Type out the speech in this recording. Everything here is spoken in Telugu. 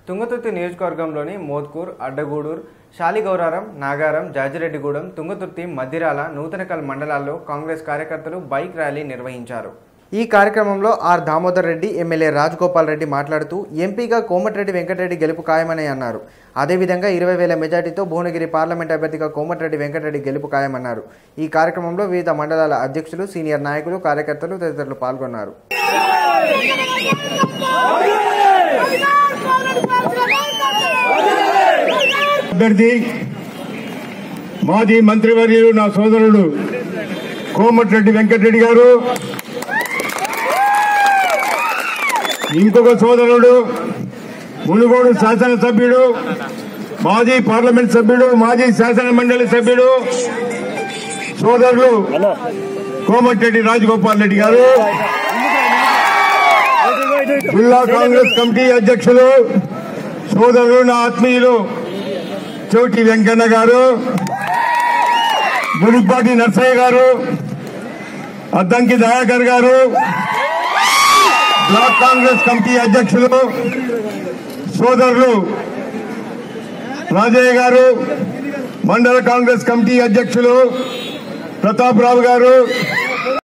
తుంగతుర్తి నియోజకవర్గంలోని మోత్కూర్ అడ్డగూడూరు శాలిగౌరారం నాగారం జాజిరెడ్డిగూడెం తుంగతుర్తి మద్దిరాల నూతనకల్ మండలాల్లో కాంగ్రెస్ కార్యకర్తలు బైక్ ర్యాలీ నిర్వహించారు ఈ కార్యక్రమంలో ఆర్ దామోదర్ రెడ్డి ఎమ్మెల్యే రాజగోపాల్ రెడ్డి మాట్లాడుతూ ఎంపీగా కోమటిరెడ్డి వెంకటరెడ్డి గెలుపు ఖాయమని అన్నారు అదేవిధంగా ఇరవై వేల మెజార్టీతో భువనగిరి పార్లమెంట్ అభ్యర్థిగా కోమటిరెడ్డి వెంకటరెడ్డి గెలుపు ఖాయమన్నారు ఈ కార్యక్రమంలో వివిధ మండలాల అధ్యక్షులు సీనియర్ నాయకులు కార్యకర్తలు తదితరులు పాల్గొన్నారు అభ్యర్థి మాజీ మంత్రివర్యులు నా సోదరుడు కోమటిరెడ్డి వెంకటరెడ్డి గారు ఇంకొక సోదరుడు మునుగోడు శాసనసభ్యుడు మాజీ పార్లమెంట్ సభ్యుడు మాజీ శాసన మండలి సభ్యుడు సోదరులు కోమటిరెడ్డి రాజగోపాల్ రెడ్డి గారు జిల్లా కాంగ్రెస్ కమిటీ అధ్యక్షులు సోదరులు నా ఆత్మీయులు చోటి వెంకన్న గారు గుడిపాటి నర్సయ్య గారు అద్దంకి దయాకర్ గారు బ్లాక్ కాంగ్రెస్ కమిటీ అధ్యక్షులు సోదరులు రాజయ్య గారు మండల కాంగ్రెస్ కమిటీ అధ్యక్షులు ప్రతాప్ రావు గారు